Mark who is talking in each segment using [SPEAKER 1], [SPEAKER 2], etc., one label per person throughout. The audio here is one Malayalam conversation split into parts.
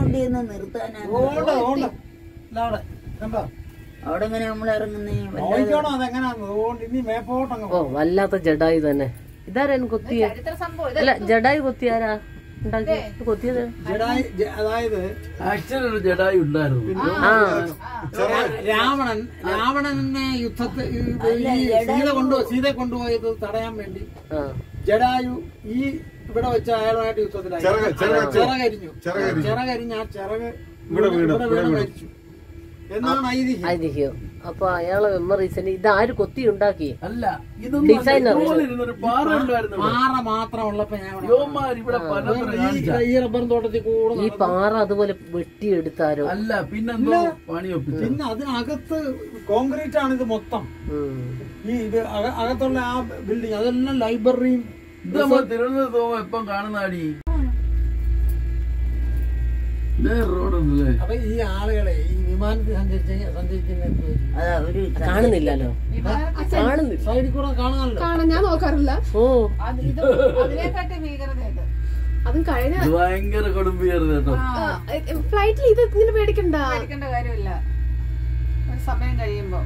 [SPEAKER 1] വണ്ടി ഒന്ന് നിർത്താനാണ്
[SPEAKER 2] ഓണ്ട ഓണ്ട ഇല്ല അവിടെ കണ്ടോ
[SPEAKER 1] അവിടെ എങ്ങനെ നമ്മൾ ഇറങ്ങുന്നേ
[SPEAKER 2] നോക്കിക്കോണോ അതെങ്ങനെയാന്ന് അതുകൊണ്ട് ഇനി മേപ്പോട്ടങ്ങ്
[SPEAKER 3] ഓ വല്ലാത്ത ജഡായി തന്നെ ഇതാരാണ് കൊത്തിയ
[SPEAKER 4] ചരിത്ര സംഭവം ഇത്
[SPEAKER 3] അല്ല ജഡായി കൊത്തിയാരാ ഉണ്ടാക്കി കൊത്തിയത്
[SPEAKER 2] ജഡായി ജ- അതായത്
[SPEAKER 5] ആക്ച്വലി ഒരു ജഡായി ഉണ്ടായിരുന്നു
[SPEAKER 3] ആ
[SPEAKER 2] രാവണൻ രാവണനെ യുദ്ധത്തെ ഈ ഈ സീത കൊണ്ടു സീതയെ കൊണ്ടുപോയത് തടയാൻ വേണ്ടി
[SPEAKER 3] ആ
[SPEAKER 2] ജഡായു ഈ ഇവിടെ വെച്ച് അയാളുമായിട്ട് യുദ്ധത്തിലായി
[SPEAKER 6] ചിറക്- ചിറക്-
[SPEAKER 2] ചിറകരിഞ്ഞു
[SPEAKER 6] ചിറകരിഞ്ഞു.
[SPEAKER 2] ചിറകരിഞ്ഞ് ആ ചിറക്
[SPEAKER 6] ഇവിടെ വീണു,
[SPEAKER 2] ഇവിടെ
[SPEAKER 6] ഇവിടെ
[SPEAKER 2] വീണ്
[SPEAKER 6] വീണു.
[SPEAKER 2] മരിച്ചു എന്നാണ് ഐതിഹ്യം
[SPEAKER 3] ഐതിഹ്യം അപ്പൊ അയാളെ മെമ്മറീസിന് ഇത് ആര് കൊത്തി ഉണ്ടാക്കി
[SPEAKER 5] അല്ല ഇതൊന്നും
[SPEAKER 3] Designer.
[SPEAKER 5] ഇതുപോലെ ഇരുന്നൊരു പാറ ഉണ്ടായിരുന്നു ഇവിടെ.
[SPEAKER 2] പാറ മാത്രം ഉള്ളപ്പോ ഞാൻ ഇവിടെ
[SPEAKER 5] യോമാർ ഇവിടെ പല
[SPEAKER 2] ഈ- ഈ റബ്ബർ തോട്ടത്തിൽ കൂടെ
[SPEAKER 3] ഈ പാറ അതുപോലെ വെട്ടിയെടുത്താരോ
[SPEAKER 5] അല്ല പിന്നെന്തോ പണി ഒപ്പിച്ചു
[SPEAKER 2] പിന്നെ അതിനകത്ത് കോൺക്രീറ്റ് ആണ് ഇത് മൊത്തം
[SPEAKER 3] ഉം.
[SPEAKER 2] ഈ ഇത് അക- അകത്തുള്ള ആ ബിൽഡിംഗ് അതെല്ലാം ലൈബ്രറിയും
[SPEAKER 5] ഇത് നമ്മൾ തിരുവനന്തപുരത്ത് പോകുമ്പോ എപ്പം കാണുന്നാടി റോഡുണ്ടല്ലേ
[SPEAKER 2] അപ്പൊ ഈ ആളുകളെ ഈ വിമാനത്തിൽ സഞ്ചരിച്ച സഞ്ചരിക്കുന്ന
[SPEAKER 1] അതാ ഒരു
[SPEAKER 3] കാണുന്നില്ലല്ലോ കാണുന്നില്ല
[SPEAKER 2] സൈഡിൽ കൂടെ കാണാമല്ലോ
[SPEAKER 7] കാണാൻ ഞാൻ നോക്കാറില്ല
[SPEAKER 3] ഓ
[SPEAKER 4] അത് ഇത് അതിനെക്കാട്ടി ഭീകരത ഇത്
[SPEAKER 7] അതും കഴിഞ്ഞ
[SPEAKER 5] ഇത് ഭയങ്കര കൊടുമ്പിയായിരുന്നു കേട്ടോ
[SPEAKER 7] ഫ്ലൈറ്റിൽ ഇത് ഇങ്ങനെ പേടിക്കണ്ട
[SPEAKER 4] പേടിക്കേണ്ട കാര്യമില്ല ഒരു സമയം കഴിയുമ്പോ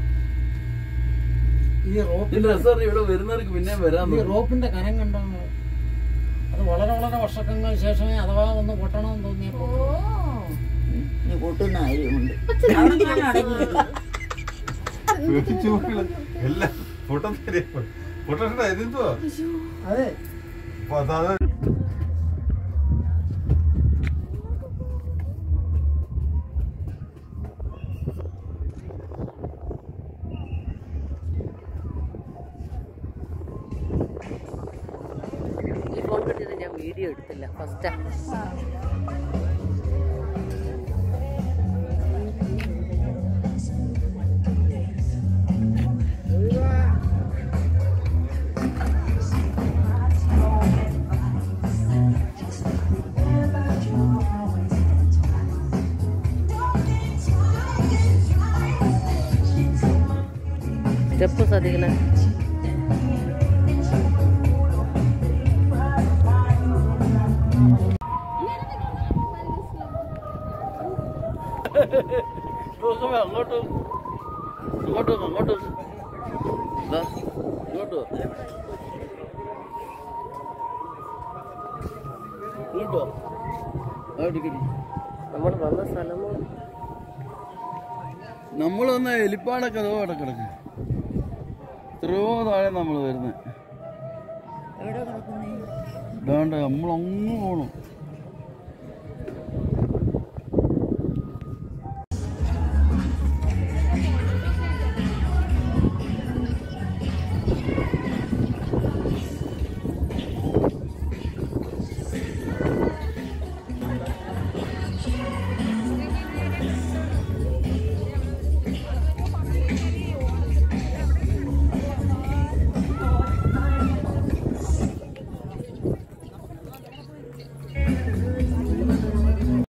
[SPEAKER 2] ഈ റോപ്പ്
[SPEAKER 5] ഇല്ല സാർ ഇവിടെ വരുന്നവർക്ക് പിന്നെ വരാൻ
[SPEAKER 2] ഈ
[SPEAKER 5] തോന്നും.
[SPEAKER 2] റോപ്പിന്റെ കനം കണ്ടാണ് അത് വളരെ വളരെ വർഷങ്ങൾ ശേഷമേ അഥവാ ഒന്ന് പൊട്ടണമെന്ന് തോന്നിയപ്പോ
[SPEAKER 1] ഇനി പൊട്ടുന്ന കാര്യമുണ്ട് അവിടെ ഞാൻ അടങ്ങിയിരിക്കും
[SPEAKER 6] ചൂടുകള് എല്ലാം പൊട്ടം പൊട്ടണ്ട ഇതെന്തുവാ
[SPEAKER 2] അതെ
[SPEAKER 6] അപ്പൊ അതാണ്
[SPEAKER 3] ഈ ഫോൺ കിട്ടിയത് ഞാൻ വീഡിയോ എടുത്തില്ല ഫസ്റ്റ് സ്റ്റെപ്പ് ശ്രദ്ധിക്കണേ
[SPEAKER 5] നോക്കുമ്പോ അങ്ങോട്ട് അങ്ങോട്ട് നോക്ക്, അങ്ങോട്ട് നോക്ക്. ദാ, ഇങ്ങോട്ട് വാ. ഇങ്ങോട്ട് വാ. അവിടെ ഇരിക്ക്.
[SPEAKER 3] നമ്മൾ വന്ന സ്ഥലമോ
[SPEAKER 5] നമ്മൾ വന്ന എലിപ്പാടൊക്കെ അതോ അവിടെ കിടക്കും എത്രയോ താഴെ നമ്മൾ വരുന്നത്
[SPEAKER 1] എവിടെ കിടക്കുന്നേ
[SPEAKER 5] ഇതാണ്ട് നമ്മൾ അങ്ങ് പോണം